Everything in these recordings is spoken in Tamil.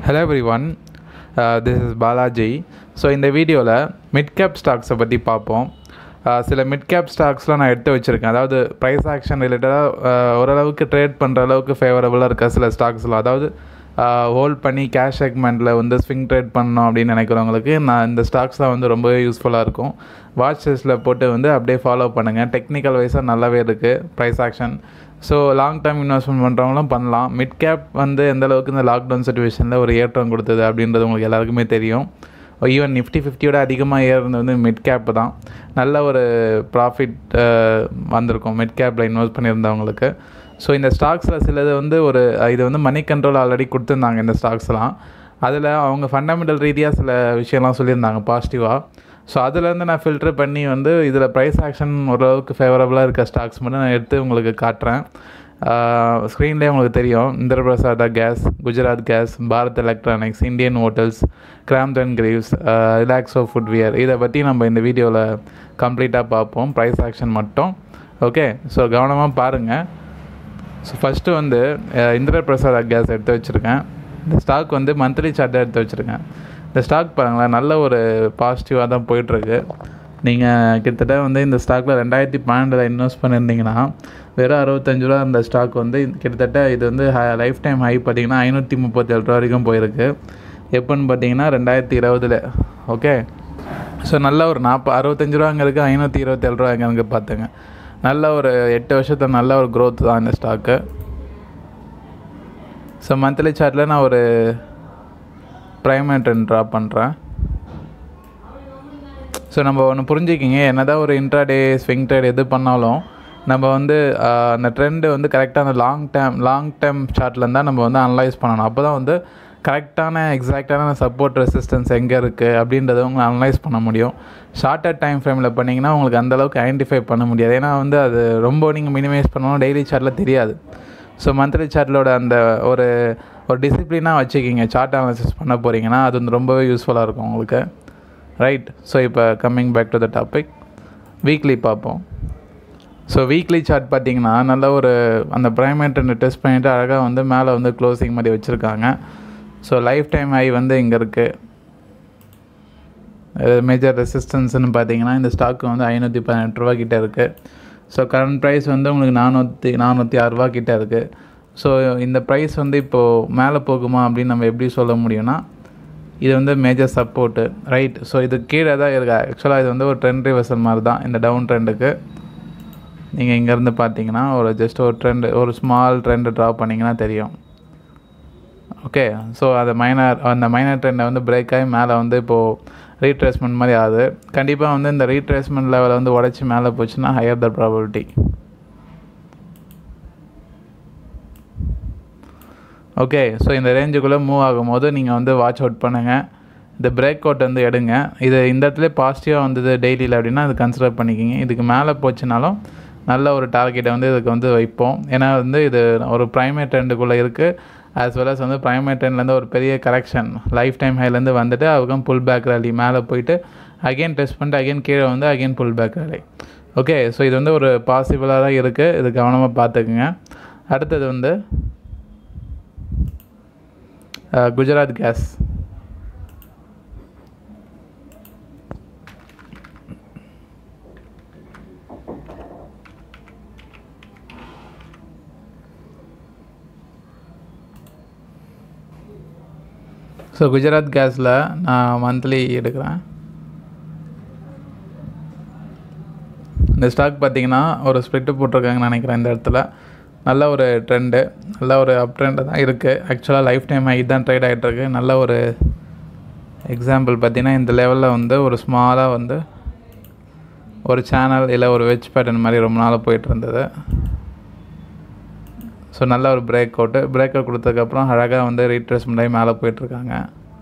hello everyone this is Balaji so இந்த வீடியோவில் மிட் கேப் ஸ்டாக்ஸை பற்றி பார்ப்போம் Uh, சில மிட் கேப் ஸ்டாக்ஸ்லாம் நான் எடுத்து வச்சுருக்கேன் அதாவது ப்ரைஸ் ஆக்ஷன் ரிலேட்டடாக ஓரளவுக்கு ட்ரேட் பண்ணுற அளவுக்கு ஃபேவரபுளாக இருக்க சில ஸ்டாக்ஸ்லாம் அதாவது ஹோல்ட் பண்ணி கேஷ் செக்மெண்ட்டில் வந்து ஸ்விங் ட்ரேட் பண்ணணும் அப்படின்னு நினைக்கிறவங்களுக்கு நான் இந்த ஸ்டாக்ஸ்லாம் வந்து ரொம்பவே யூஸ்ஃபுல்லாக இருக்கும் வாட்ச் லிஸ்ட்டில் போட்டு வந்து அப்படியே ஃபாலோ பண்ணுங்கள் டெக்னிக்கல் வைஸாக நல்லாவே இருக்குது price action so long term investment பண்ணுறவங்களும் பண்ணலாம் மிட் கேப் வந்து எந்த அளவுக்கு இந்த லாக்டவுன் சுச்சுவேஷனில் ஒரு ஏற்றம் கொடுத்தது அப்படின்றது உங்களுக்கு எல்லாருக்குமே தெரியும் ஈவன் நிஃப்டி ஃபிஃப்டியோட அதிகமாக ஏறுனது வந்து மிட் கேப் தான் நல்ல ஒரு ப்ராஃபிட் வந்திருக்கும் மிட் கேப்பில் இன்வெஸ்ட் பண்ணியிருந்தவங்களுக்கு ஸோ இந்த ஸ்டாக்ஸில் சிலது வந்து ஒரு இது வந்து மணி கண்ட்ரோல் ஆல்ரெடி கொடுத்துருந்தாங்க இந்த ஸ்டாக்ஸ்லாம் அதில் அவங்க ஃபண்டமெண்டல் ரீதியாக சில விஷயம்லாம் சொல்லியிருந்தாங்க பாசிட்டிவாக ஸோ அதுலேருந்து நான் ஃபில்டர் பண்ணி வந்து இதில் ப்ரைஸ் ஆக்ஷன் ஓரளவுக்கு ஃபேவரபுளாக இருக்க ஸ்டாக்ஸ் மட்டும் நான் எடுத்து உங்களுக்கு காட்டுறேன் ஸ்க்ரீன்லேயே உங்களுக்கு தெரியும் Indraprastha gas Gujarat gas Bharat electronics Indian hotels Crompton Greaves Relaxo footwear இதை பற்றி நம்ம இந்த வீடியோவில் கம்ப்ளீட்டாக பார்ப்போம் ப்ரைஸ் ஆக்ஷன் மட்டும் ஓகே ஸோ கவனமாக பாருங்கள் ஸோ ஃபஸ்ட்டு வந்து இந்திரபிரசாதா கேஸ் எடுத்து வச்சுருக்கேன் இந்த ஸ்டாக் வந்து மந்த்லி சார்ட்டாக எடுத்து வச்சுருக்கேன் இந்த ஸ்டாக் பாருங்களேன் நல்ல ஒரு பாசிட்டிவாக தான் போயிட்டுருக்கு நீங்கள் கிட்டத்தட்ட வந்து இந்த ஸ்டாக்கில் ரெண்டாயிரத்தி பன்னெண்டில் இன்வெஸ்ட் பண்ணியிருந்தீங்கன்னா வெறும் அறுபத்தஞ்சு ரூபா அந்த ஸ்டாக் வந்து கிட்டத்தட்ட இது வந்து லைஃப் டைம் ஹை பார்த்தீங்கன்னா ஐநூற்றி முப்பத்தேழு ரூபா வரைக்கும் போயிருக்கு எப்போன்னு பார்த்தீங்கன்னா ரெண்டாயிரத்தி இருபதில் ஓகே ஸோ நல்ல ஒரு நாற்பது அறுபத்தஞ்சு ரூபாங்கிறதுக்கு ஐநூற்றி இருபத்தேழு ரூபா எங்கே பார்த்துங்க நல்ல ஒரு எட்டு வருஷத்தில் நல்ல ஒரு க்ரோத் தான் இந்த ஸ்டாக்கு ஸோ மந்த்லி சார்ட்டில் நான் ஒரு ப்ரைமேட் ட்ரெண்ட் ட்ரா பண்ணுறேன் ஸோ நம்ம ஒன்று புரிஞ்சுக்கிங்க என்ன தான் ஒரு இன்ட்ராடே ஸ்விங் ட்ரேட் எது பண்ணாலும் நம்ம வந்து அந்த ட்ரெண்டு வந்து கரெக்டாக அந்த லாங் டேம் லாங் டேம் சார்ட்லேருந்து தான் நம்ம வந்து அனலைஸ் பண்ணணும் அப்போ தான் வந்து கரெக்டான எக்ஸாக்டான சப்போர்ட் ரெசிஸ்டன்ஸ் எங்கே இருக்குது அப்படின்றத உங்களை அனலைஸ் பண்ண முடியும் ஷார்ட்டர் டைம் ஃப்ரேமில் பண்ணிங்கன்னா உங்களுக்கு அந்தளவுக்கு ஐடென்டிஃபை பண்ண முடியாது ஏன்னா வந்து அது ரொம்ப நீங்கள் மினிமைஸ் பண்ணணும் டெய்லி சார்ட்டில் தெரியாது ஸோ மந்த்லி சார்ட்டிலோட அந்த ஒரு ஒரு டிசிப்ளினாக வச்சுக்கிங்க சார்ட் அனாலிசிஸ் பண்ண போகிறீங்கன்னா அது வந்து ரொம்பவே யூஸ்ஃபுல்லாக இருக்கும் உங்களுக்கு ரைட் ஸோ இப்போ coming back to the topic weekly பார்ப்போம் ஸோ வீக்லி சார்ட் பார்த்தீங்கன்னா நல்ல ஒரு அந்த ப்ரைமேட் டெஸ்ட் பண்ணிவிட்டு அழகாக வந்து மேலே வந்து க்ளோசிங் மாதிரி வச்சுருக்காங்க ஸோ லைஃப் டைம் ஹை வந்து இங்கே இருக்குது மேஜர் ரெசிஸ்டன்ஸ்னு பார்த்தீங்கன்னா இந்த ஸ்டாக்கு வந்து ஐநூற்றி பதினெட்டு ரூபா கிட்டே இருக்குது ஸோ கரண்ட் ப்ரைஸ் வந்து உங்களுக்கு நானூற்றி நானூற்றி ஆறுரூவா கிட்டே இருக்குது ஸோ இந்த ப்ரைஸ் வந்து இப்போது மேலே போகுமா அப்படின்னு நம்ம எப்படி சொல்ல முடியும்னா இது வந்து மேஜர் சப்போர்ட்டு ரைட் ஸோ இது கீழே தான் இருக்குது ஆக்சுவலாக இது வந்து ஒரு ட்ரெண்ட் ரிவர்சல் மாதிரி தான் இந்த டவுன் ட்ரெண்டுக்கு நீங்கள் இங்கேருந்து பார்த்தீங்கன்னா ஒரு ஜஸ்ட் ஒரு ட்ரெண்டு ஒரு ஸ்மால் ட்ரெண்டு ட்ரா பண்ணிங்கன்னா தெரியும் ஓகே ஸோ அது மைனர் அந்த மைனர் ட்ரெண்டை வந்து பிரேக் ஆகி மேலே வந்து இப்போது ரீட்ரேஸ்மெண்ட் மாதிரி ஆகுது கண்டிப்பாக வந்து இந்த ரீட்ரேஸ்மெண்ட் லெவலை வந்து உடச்சி மேலே போச்சுன்னா higher the probability okay so இந்த ரேஞ்சுக்குள்ளே மூவ் ஆகும்போது நீங்கள் வந்து வாட்ச் அவுட் பண்ணுங்கள் இந்த பிரேக் அவுட் வந்து எடுங்க இது இந்த இடத்துல பாசிட்டிவாக வந்தது டெய்லியில் அப்படின்னா அது கன்சிடர் பண்ணிக்கிங்க இதுக்கு மேலே போச்சுனாலும் நல்ல ஒரு டார்கெட்டை வந்து இதுக்கு வந்து வைப்போம் ஏன்னா வந்து இது ஒரு ப்ரைமேட் ட்ரெண்டுக்குள்ளே இருக்குது ஆஸ் வெல் அஸ் வந்து ப்ரைமேட் ட்ரெண்ட்லேருந்து ஒரு பெரிய கரெக்ஷன் லைஃப் டைம் ஹைலேருந்து வந்துட்டு அதுக்கும் புல் பேக் ரேலி மேலே போயிட்டு அகெயின் டெஸ்ட் பண்ணிட்டு அகெயின் கீழே வந்து again pull back rally okay so இது வந்து ஒரு பாசிபிளாக தான் இருக்குது இது கவனமாக பார்த்துக்குங்க அடுத்தது வந்து குஜராத் கேஸ் ஸோ குஜராத் கேஸில் நான் மந்த்லி எடுக்கிறேன் இந்த ஸ்டாக் பார்த்தீங்கன்னா ஒரு ஸ்ப்ளிட்டு போட்டிருக்காங்கன்னு நினைக்கிறேன் இந்த இடத்துல நல்ல ஒரு ட்ரெண்டு நல்ல ஒரு அப் ட்ரெண்டு தான் இருக்குது ஆக்சுவலாக லைஃப் டைம் ஆகி தான் ட்ரேட் ஆகிட்டுருக்கு நல்ல ஒரு எக்ஸாம்பிள் பார்த்தீங்கன்னா இந்த லெவலில் வந்து ஒரு ஸ்மாலாக வந்து ஒரு சேனல் இல்லை ஒரு வெஜ் பேட்டர்ன் மாதிரி ரொம்ப நாளாக போயிட்டு இருந்தது ஸோ நல்ல ஒரு பிரேக் அவுட்டு பிரேக் அவுட் கொடுத்ததுக்கப்புறம் அழகாக வந்து ரீட்ரேஸ்மெண்ட் ஆகி மேலே போயிட்டுருக்காங்க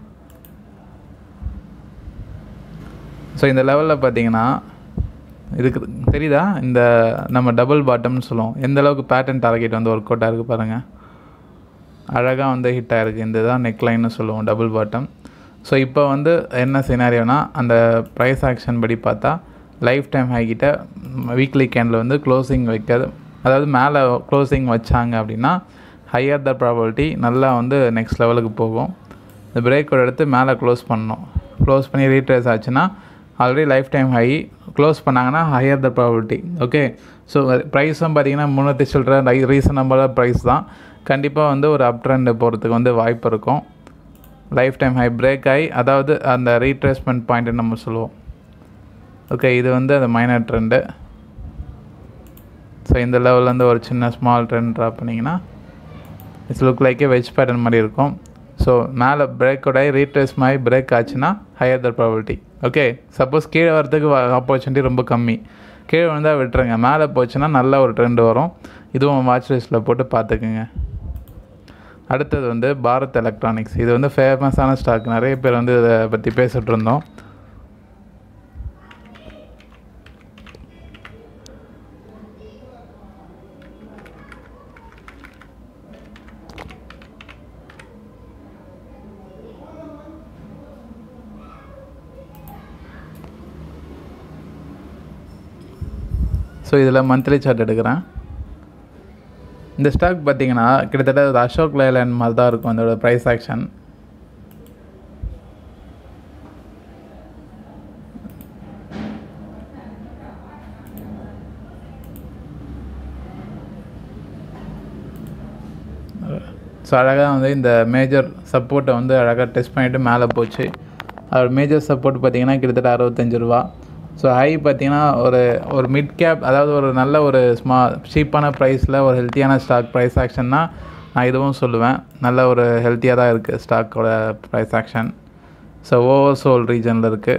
ஸோ இந்த லெவலில் பார்த்தீங்கன்னா இதுக்கு தெரியுதா இந்த நம்ம டபுள் பாட்டம்னு சொல்லுவோம் எந்த அளவுக்கு பேட்டர்ன் டார்கெட் வந்து ஒர்க் அவுட்டாக இருக்குது பாருங்கள் அழகாக வந்து ஹிட் ஆகிருக்கு இந்த தான் நெக்லைன்னு சொல்லுவோம் டபுள் பாட்டம் ஸோ இப்போ வந்து என்ன சினாரியோனா அந்த ப்ரைஸ் ஆக்ஷன் படி பார்த்தா லைஃப் டைம் ஹைக்கிட்ட வீக்லி கேண்டில் வந்து க்ளோசிங் வைக்கிறது அதாவது மேலே க்ளோசிங் வச்சாங்க அப்படின்னா ஹையர் த ப்ராபபிலிட்டி நல்லா வந்து நெக்ஸ்ட் லெவலுக்கு போகும் இந்த பிரேக்கோட எடுத்து மேலே க்ளோஸ் பண்ணணும் க்ளோஸ் பண்ணி ரீட்ரேஸ் ஆச்சுன்னா already lifetime high close பண்ணாங்கன்னா higher the probability okay so ப்ரைஸும் பார்த்தீங்கன்னா முந்நூற்றி சில்லற ரீசனபிளாக ப்ரைஸ் தான் கண்டிப்பாக வந்து ஒரு அப் ட்ரெண்ட் போகிறதுக்கு வந்து வாய்ப்பு இருக்கும் லைஃப் டைம் ஹை பிரேக் ஆகி அதாவது அந்த ரீட்ரேஸ்மெண்ட் பாயிண்ட்டு நம்ம சொல்லுவோம் ஓகே இது வந்து அந்த மைனர் ட்ரெண்டு ஸோ இந்த லெவல்லேருந்து ஒரு சின்ன ஸ்மால் ட்ரெண்ட் ட்ரா பண்ணிங்கன்னா இட்ஸ் லுக் லைக்கே வெஜ் பேட்டர்ன் மாதிரி இருக்கும் ஸோ மேலே பிரேக்கோட ரீட்ரேஸ் மாதிரி பிரேக் ஆச்சுன்னா higher the probability okay suppose கீழே வரதுக்கு ஆப்பர்ச்சுனிட்டி ரொம்ப கம்மி கீழே வந்தால் விட்டுருங்க மேலே போச்சுன்னா நல்ல ஒரு ட்ரெண்ட் வரும் இதுவும் வாட்ச் லிஸ்ட்டில் போட்டு பார்த்துக்குங்க அடுத்தது வந்து பாரத் எலக்ட்ரானிக்ஸ் இது வந்து ஃபேமஸான ஸ்டாக் நிறைய பேர் வந்து இதை பற்றி பேசிகிட்டு இருந்தோம் ஸோ இதில் மந்த்லி சார்ட் எடுக்கிறேன் இந்த ஸ்டாக் பார்த்தீங்கன்னா கிட்டத்தட்ட ஒரு அசோக் லேலண்ட் மாதிரி தான் இருக்கும் அதோட ப்ரைஸ் ஆக்ஷன் ஸோ அழகாக வந்து இந்த மேஜர் சப்போர்ட்டை வந்து அழகாக டெஸ்ட் பண்ணிவிட்டு மேலே போச்சு அதோட மேஜர் சப்போர்ட் பார்த்தீங்கன்னா கிட்டத்தட்ட அறுபத்தஞ்சு ரூபா ஸோ ஹை பார்த்தீங்கன்னா ஒரு ஒரு மிட் கேப் அதாவது ஒரு நல்ல ஒரு ஸ்மா சீப்பான ப்ரைஸில் ஒரு ஹெல்த்தியான ஸ்டாக் ப்ரைஸ் ஆக்ஷன்னா நான் இதுவும் சொல்லுவேன் நல்ல ஒரு ஹெல்த்தியாக தான் இருக்குது ஸ்டாக்கோட price action so oversold ரீஜனில் இருக்குது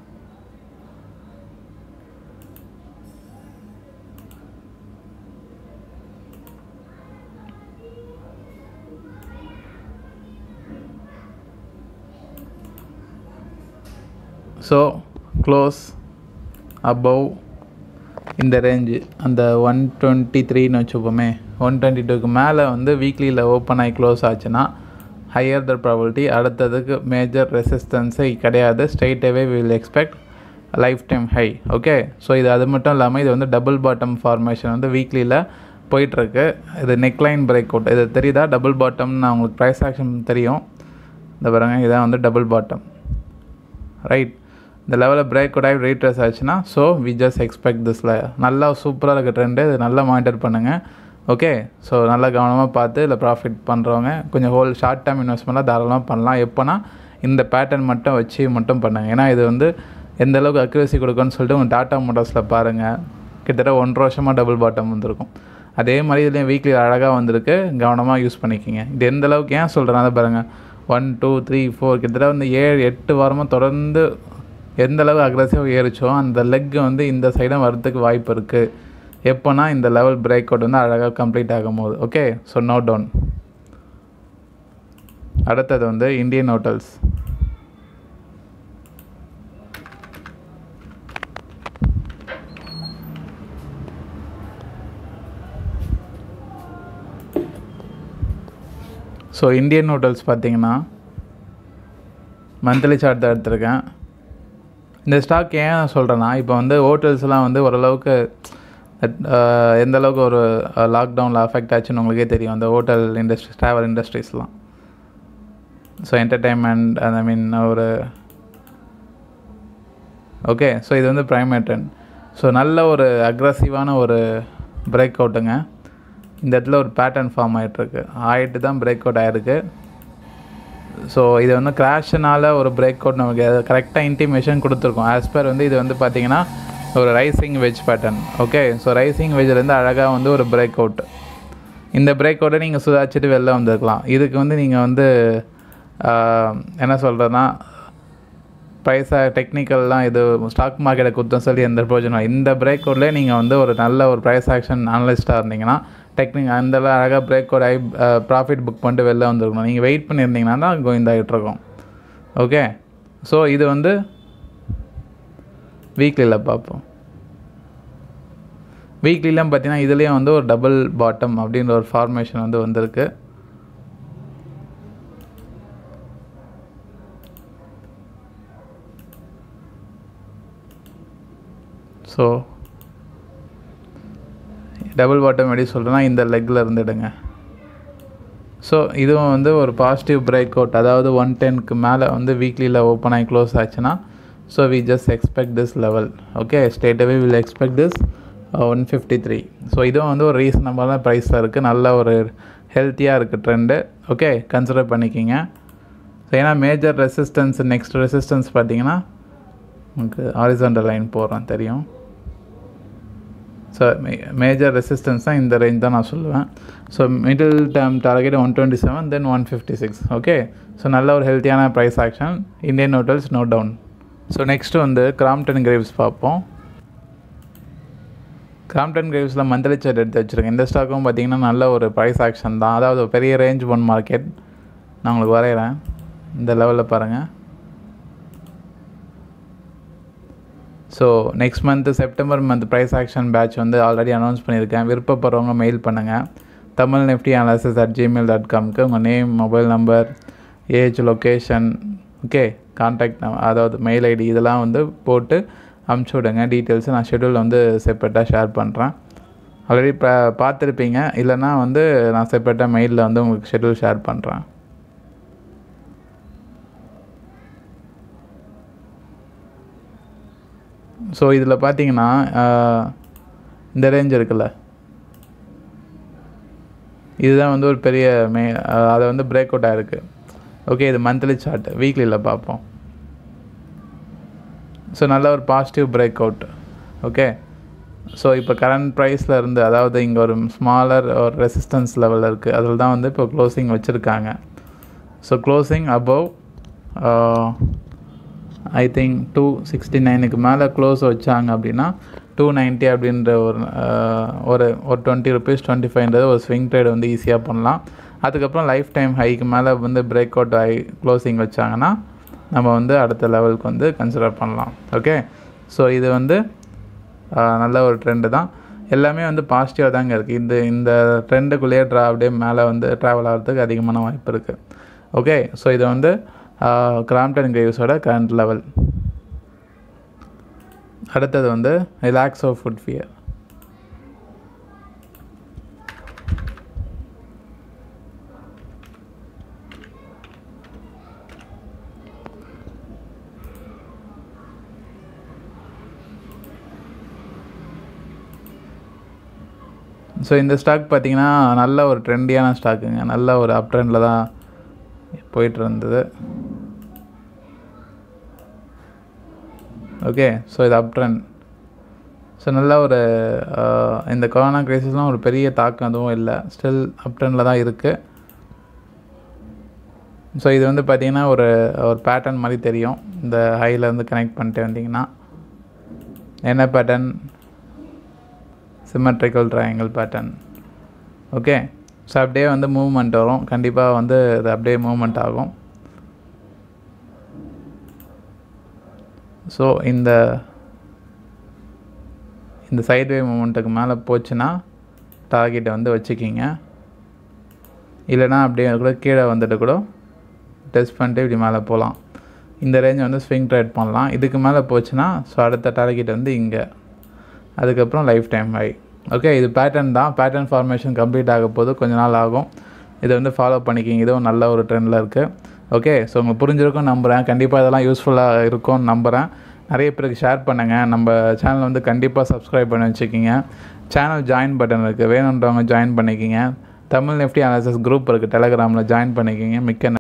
ஸோ க்ளோஸ் அபவ் இந்த ரேஞ்சு அந்த ஒன் டுவெண்ட்டி த்ரீன்னு வச்சுப்போமே ஒன் டுவெண்ட்டி டூக்கு மேலே வந்து வீக்லியில் ஓப்பன் ஆகி க்ளோஸ் ஆச்சுன்னா ஹையர் த ப்ராபபிலிட்டி அடுத்ததுக்கு மேஜர் ரெசிஸ்டன்ஸே கிடையாது ஸ்ட்ரைட்டாகவே will expect lifetime high okay so இது அது மட்டும் இல்லாமல் இது வந்து டபுள் பாட்டம் ஃபார்மேஷன் வந்து வீக்லியில் போயிட்டுருக்கு இது நெக்லைன் பிரேக் அவுட் இது தெரியுதா டபுள் பாட்டம்னு உங்களுக்கு ப்ரைஸ் ஆக்ஷன் தெரியும் இந்த பாருங்க இதான் வந்து டபுள் பாட்டம் ரைட் இந்த லெவலில் பிரேக் அவுட் ஆகி ரீட்ரேஸ் ஆச்சுன்னா ஸோ வி ஜஸ்ட் எக்ஸ்பெக்ட் திஸில் நல்லா சூப்பராக இருக்க ட்ரெண்டு இது நல்லா மானிட்டர் பண்ணுங்கள் ஓகே ஸோ நல்லா கவனமாக பார்த்து இல்லை ப்ராஃபிட் பண்ணுறவங்க கொஞ்சம் ஹோல் ஷார்ட் டேர்ம் இன்வெஸ்ட்மெண்ட்லாம் தாராளமாக பண்ணலாம் எப்போனா இந்த பேட்டர்ன் மட்டும் வச்சு மட்டும் பண்ணுங்கள் ஏன்னா இது வந்து எந்த அளவுக்கு அக்யூரசி கொடுக்குன்னு சொல்லிட்டு உங்கள் டாட்டா மோட்டார்ஸில் பாருங்கள் கிட்டத்தட்ட ஒன்றரை வருஷமாக டபுள் பாட்டம் வந்திருக்கும் அதே மாதிரி இதுலேயும் வீக்லி அழகாக வந்திருக்கு கவனமாக யூஸ் பண்ணிக்கிங்க இது எந்த அளவுக்கு ஏன் சொல்கிறேன் அதை பாருங்கள் ஒன் டூ த்ரீ ஃபோர் கிட்டத்தட்ட வந்து ஏழு எட்டு வாரமாக தொடர்ந்து எந்த அளவு அக்ரஸிவாக ஏறிச்சோ அந்த லெக் வந்து இந்த சைடும் வரதுக்கு வாய்ப்பு இருக்குது எப்போனா இந்த லெவல் பிரேக் அவுட் வந்து அழகாக கம்ப்ளீட் ஆகும் போது ஓகே ஸோ நோ டவுன் அடுத்தது வந்து Indian hotels so Indian hotels பார்த்தீங்கன்னா மந்த்லி சார்ட் தான் எடுத்திருக்கேன் இந்த ஸ்டாக் ஏன் நான் சொல்கிறேன்னா இப்போ வந்து ஹோட்டல்ஸ்லாம் வந்து ஓரளவுக்கு அஹ், எந்த அளவுக்கு ஒரு லாக்டவுனில் அஃபெக்ட் ஆச்சுன்னு உங்களுக்கே தெரியும் அந்த ஹோட்டல் இண்டஸ்ட்ரி ட்ராவல் இண்டஸ்ட்ரீஸ்லாம் ஸோ என்டர்டெயின்மெண்ட் ஐ மீன் ஒரு ஓகே ஸோ இது வந்து ப்ரைமேட்டன் ஸோ நல்ல ஒரு அக்ரஸிவான ஒரு பிரேக் அவுட்டுங்க இந்த இடத்துல ஒரு பேட்டர்ன் ஃபார்ம் ஆகிட்டுருக்கு ஆகிட்டு தான் பிரேக் அவுட் ஆகிருக்கு ஸோ இது வந்து கிராஷ்னால ஒரு பிரேக் அவுட் நமக்கு கரெக்டாக இன்டிமேஷன் கொடுத்துருக்கோம் ஆஸ் பர் வந்து இது வந்து பார்த்தீங்கன்னா ஒரு rising wedge pattern okay so rising வெஜ்லேருந்து அழகாக வந்து ஒரு பிரேக் அவுட் இந்த பிரேக் அவுட்டை நீங்கள் சுதாச்சிட்டு வெளில வந்திருக்கலாம் இதுக்கு வந்து நீங்கள் வந்து ஆஹ், என்ன சொல்கிறதுனா ப்ரைஸாக டெக்னிக்கல்லாம் இது ஸ்டாக் மார்க்கெட்டை குத்தம் சொல்லி எந்த பிரயோஜனம் இந்த பிரேக் அவுட்லேயே நீங்கள் வந்து ஒரு நல்ல ஒரு ப்ரைஸ் ஆக்ஷன் அனலிஸ்ட்டாக இருந்தீங்கன்னா டெக்னிக் அந்த அழகாக பிரேக் அவுட் ஆகி ப்ராஃபிட் புக் பண்ணிட்டு வெளில வந்துருக்கணும் நீங்கள் வெயிட் பண்ணியிருந்தீங்கன்னா தான் கோவிந்தாகிட்டு இருக்கும் ஓகே ஸோ இது வந்து வீக்லியில் பார்ப்போம் வீக்லிலாம் பார்த்தீங்கன்னா இதுலேயும் வந்து ஒரு டபுள் பாட்டம் அப்படின்ற ஒரு ஃபார்மேஷன் வந்து வந்திருக்கு ஸோ டபுள் பாட்டம் எப்படி சொல்கிறேன்னா இந்த லெக்கில் இருந்துடுங்க ஸோ ஸோ இதுவும் வந்து ஒரு பாசிட்டிவ் பிரேக் அவுட் அதாவது ஒன் டென்க்கு மேலே வந்து வீக்லியில் ஓப்பன் ஆகி க்ளோஸ் ஆச்சுன்னா so we just expect this level okay ஸ்டேட்டவே will expect this one fifty three so இதுவும் வந்து ஒரு ரீசனபிளான ப்ரைஸில் இருக்குது நல்ல ஒரு ஹெல்த்தியாக இருக்குது ட்ரெண்டு ஓகே கன்சிடர் பண்ணிக்கிங்க ஸோ ஏன்னா மேஜர் ரெசிஸ்டன்ஸ் நெக்ஸ்ட் ரெசிஸ்டன்ஸ் பார்த்தீங்கன்னா உங்களுக்கு ஹாரிசாண்டல் லைன் போடுறோம் தெரியும் ஸோ மேஜர் ரெசிஸ்டன்ஸ் தான் இந்த ரேஞ்ச் தான் நான் சொல்லுவேன் so middle term target one twenty seven then one fifty six okay so நல்ல ஒரு ஹெல்த்தியான price action Indian hotels no down so next வந்து கிராம்டன் கிரேவ்ஸ் பார்ப்போம் கிராம்டன் கிரேவ்ஸில் மந்த்லி சார்ட் எடுத்து வச்சுருக்கேன் இந்த ஸ்டாக்கும் பார்த்தீங்கன்னா நல்ல ஒரு ப்ரைஸ் ஆக்ஷன் தான் அதாவது ஒரு பெரிய ரேஞ்ச் ஒன் மார்க்கெட் நான் உங்களுக்கு வரைகிறேன் இந்த லெவலில் பாருங்கள் so next month September month price action batch வந்து ஆல்ரெடி அனௌன்ஸ் பண்ணியிருக்கேன் விருப்பப்படுறவங்க மெயில் பண்ணுங்கள் Tamil Nifty analysis at Gmail dot காம்க்கு உங்கள் name mobile number age location okay contact அதாவது மெயில் ஐடி இதெல்லாம் வந்து போட்டு அமுச்சு விடுங்க டீட்டெயில்ஸு நான் ஷெடியூல் வந்து செப்பரேட்டாக ஷேர் பண்ணுறேன் ஆல்ரெடி பா பார்த்துருப்பீங்க இல்லைன்னா வந்து நான் செப்பரேட்டாக மெயிலில் வந்து உங்களுக்கு ஷெடியூல் ஷேர் பண்ணுறேன் ஸோ இதில் பார்த்தீங்கன்னா இந்த ரேஞ்ச் இருக்குல்ல இதுதான் வந்து ஒரு பெரிய மே அதை வந்து பிரேக் அவுட் ஆகிருக்கு ஓகே இது மந்த்லி சார்ட் வீக்லியில் பார்ப்போம் ஸோ நல்ல ஒரு positive break out okay so இப்போ கரண்ட் ப்ரைஸில் இருந்து அதாவது இங்கே ஒரு ஸ்மாலர் ஒரு ரெசிஸ்டன்ஸ் லெவலில் இருக்குது அதில் தான் வந்து இப்போ க்ளோசிங் வச்சுருக்காங்க so closing above I think two sixty நைனுக்கு மேலே க்ளோஸ் வச்சாங்க அப்படின்னா டூ நைன்ட்டி அப்படின்ற ஒரு ஒரு ஒரு டுவெண்ட்டி ருபீஸ் டுவெண்ட்டி ஃபைவ்ன்றது ஒரு ஸ்விங் ட்ரேட் வந்து ஈஸியாக பண்ணலாம் அதுக்கப்புறம் லைஃப் டைம் ஹைக்கு மேலே வந்து பிரேக் அவுட் ஆகி க்ளோசிங் வச்சாங்கன்னா நம்ம வந்து அடுத்த லெவலுக்கு வந்து கன்சிடர் பண்ணலாம் ஓகே ஸோ இது வந்து நல்ல ஒரு ட்ரெண்டு தான் எல்லாமே வந்து பாசிட்டிவாக தாங்க இருக்குது இந்த இந்த ட்ரெண்டுக்குள்ளேயே ட்ரா அப்படியே மேலே வந்து ட்ராவல் ஆகிறதுக்கு அதிகமான வாய்ப்பு இருக்குது ஓகே ஸோ இது வந்து கிராம்டன் கிரேவ்ஸோட கரண்ட் லெவல் அடுத்தது வந்து ரிலாக்ஸோ ஃபுட் ஃபியர் ஸோ இந்த ஸ்டாக் பார்த்தீங்கன்னா நல்ல ஒரு ட்ரெண்டியான ஸ்டாக்குங்க நல்ல ஒரு அப் ட்ரெண்டில் தான் போயிட்டு இருந்தது ஓகே ஸோ இது அப் ட்ரெண்ட் ஸோ நல்ல ஒரு இந்த கொரோனா கிரைசிஸ்லாம் ஒரு பெரிய தாக்கம் எதுவும் இல்லை ஸ்டில் அப் ட்ரெண்டில் தான் இருக்குது ஸோ இது வந்து பார்த்திங்கன்னா ஒரு ஒரு பேட்டர்ன் மாதிரி தெரியும் இந்த ஹைலேருந்து கனெக்ட் பண்ணிட்டு வந்தீங்கன்னா என்ன pattern symmetrical triangle pattern okay so அப்படியே வந்து மூவ்மெண்ட் வரும் கண்டிப்பாக வந்து அது அப்படியே மூவ்மெண்ட் ஆகும் ஸோ இந்த இந்த சைட்வே மூமெண்ட்டுக்கு மேலே போச்சுன்னா டார்கெட்டை வந்து வச்சுக்கிங்க இல்லைனா அப்படியே கூட கீழே வந்துட்டு கூட டெஸ்ட் பண்ணிட்டு இப்படி மேலே போகலாம் இந்த ரேஞ்ச் வந்து ஸ்விங் ட்ரேட் பண்ணலாம் இதுக்கு மேலே போச்சுன்னா ஸோ அடுத்த டார்கெட் வந்து இங்கே அதுக்கப்புறம் லைஃப் டைம் ஹை ஓகே இது பேட்டர்ன் தான் பேட்டர்ன் ஃபார்மேஷன் கம்ப்ளீட் ஆக போது கொஞ்ச நாள் ஆகும் இதை வந்து ஃபாலோ பண்ணிக்கிங்க இதுவும் நல்ல ஒரு ட்ரெண்டில் இருக்குது ஓகே ஸோ உங்களுக்கு புரிஞ்சிருக்கும் நம்புகிறேன் கண்டிப்பாக இதெல்லாம் யூஸ்ஃபுல்லாக இருக்கும்னு நம்புகிறேன் நிறைய பேருக்கு ஷேர் பண்ணுங்கள் நம்ம சேனல் வந்து கண்டிப்பாக சப்ஸ்கிரைப் பண்ணி வச்சுக்கிங்க சேனல் ஜாயின் பட்டன் இருக்குது வேணுன்றவங்க ஜாயின் பண்ணிக்கிங்க தமிழ் நெஃப்டி அனாலிசிஸ் குரூப் இருக்குது டெலகிராமில் ஜாயின் பண்ணிக்கிங்க மிக்க